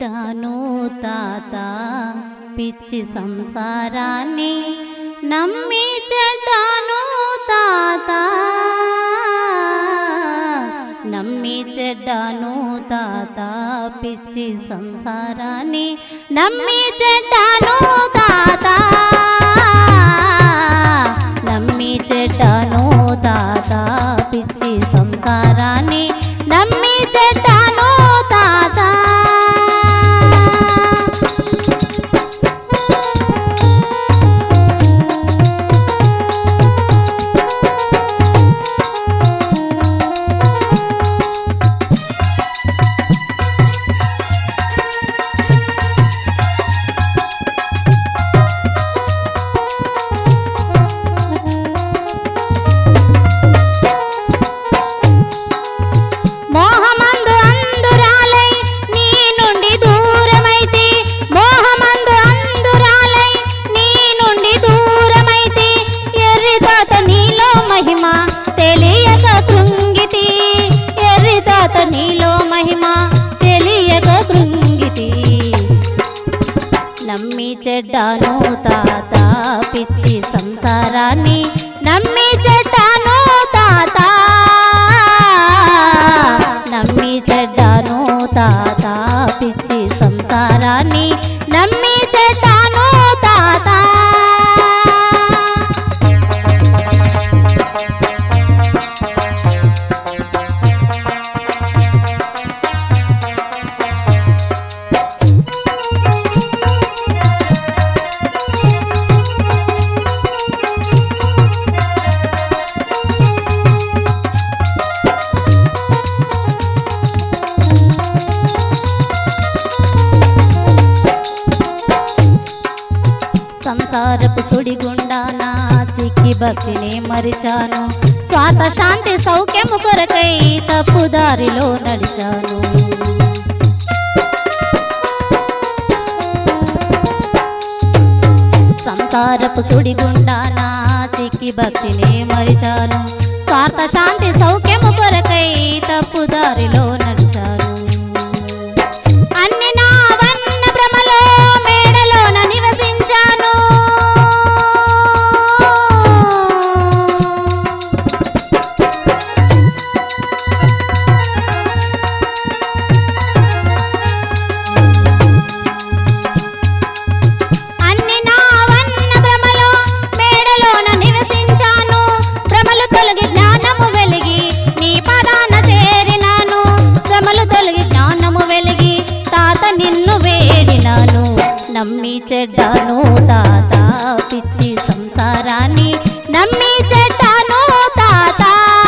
చెడ్డాను తాత పిచ్చి సంసారాన్ని నమ్మి చెడ్డాను తాత నమ్మి చెడ్డాను తాత పిచ్చి సంసారాన్ని నమ్మి చెడ్డాను తాత నమ్మి చెడ్డాను తాత పిచ్చి సంసారాన్ని నమ్మి చెడ్డాను తాత మోహమందు అందురాలై నీ నుండి దూరమైతే మోహమందు అందురాలై నీ నుండి దూరమైతే ఎర్రిదాత నీలో మహిమ తెలియక కృంగితి ఎర్రిదాత నీలో మహిమ తెలియక కృంగితి నమ్మి చెడ్డాను తాత పిచ్చి సంసారాన్ని నమ్మి చెడ్డాను తాత నమ్మి చెడ్డాను తాత పిచ్చి సంసారాన్ని నమ్మి చెడ్డాను తాత సంసారపు సుడిగుండా నా చిక్కి భక్తిని మరిచాను స్వాత శాంతి సౌఖ్యము కొరకై తప్పుదారిలో నడిచాను సంసారపు సుడిగుండా నా చిక్కి భక్తిని మరిచాను స్వార్థ శాంతి సౌఖ్యము కొరకై తప్పుదారిలో నడిచాను అన్ని నా వన్న భ్రమలో మేడలోన నివసించాను అన్ని నా వన్న భ్రమలో మేడలోన నివసించాను భ్రమలు తొలగి జ్ఞానము వెలిగి నీ పదాన చేరినాను భ్రమలు తొలగి జ్ఞానము వెలిగి తాత నిన్ను వేడినాను నమ్మి చెడ్డాను తాత పిచ్చి సంసారాన్ని నమ్మి చెడ్డాను తాత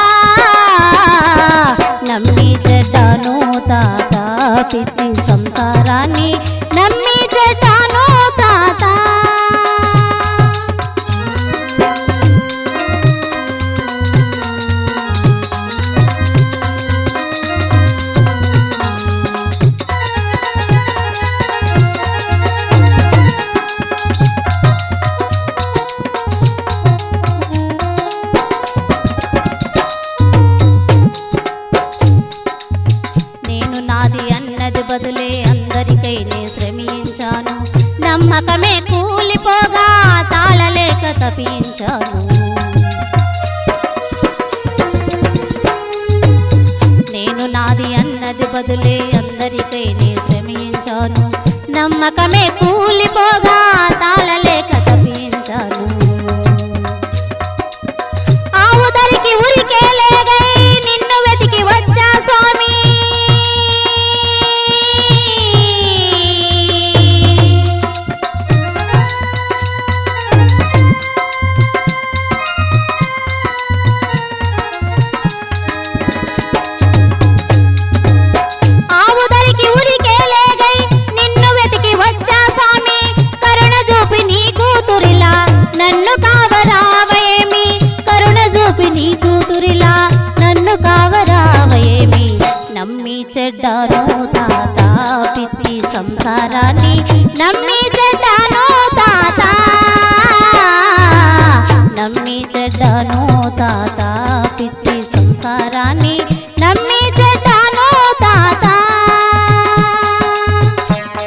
నమ్మి చెడ్డాను తాత పిచ్చి సంసారాన్ని నమ్మి చెడ్డాను తాత నేను నాది అన్నది బదులే అందరికై నే శ్రమించాను నమ్మకమే కూలిపోగా తాళలేక తప్పించాను నేను నాది అన్నది బదులే అందరికై నే శ్రమించాను నమ్మకమే కూలిపోగా తాళలేక తప్పించాను ఆవుదరికి ఉరికే లేగై నిన్ను వెతికి వచ్చా స్వామి ఆవుదరికి ఉరికే లేగై నిన్ను వెతికి వచ్చా స్వామి కరుణ చూపి నీ కూతురిలా నన్ను కావరావయేమి కరుణ చూపి నీ కూతురిలా నన్ను కావరావయేమి నమ్మి చెడ్డాను తాత పిచ్చి సంసారాన్ని నమ్మి చెడ్డాను తాత నమ్మి చెడ్డాను తాత పిచ్చి సంసారాన్ని నమ్మి చెడ్డాను తాత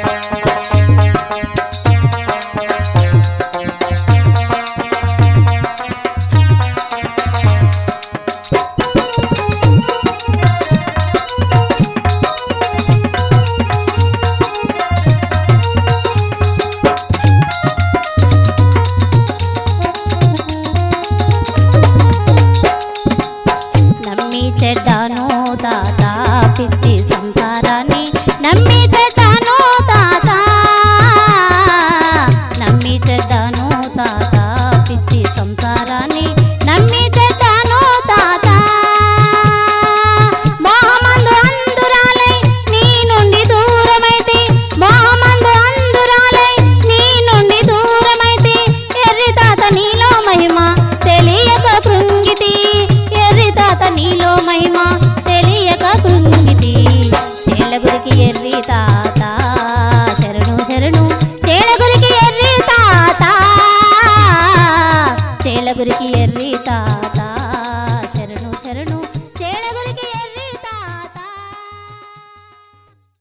పిరికి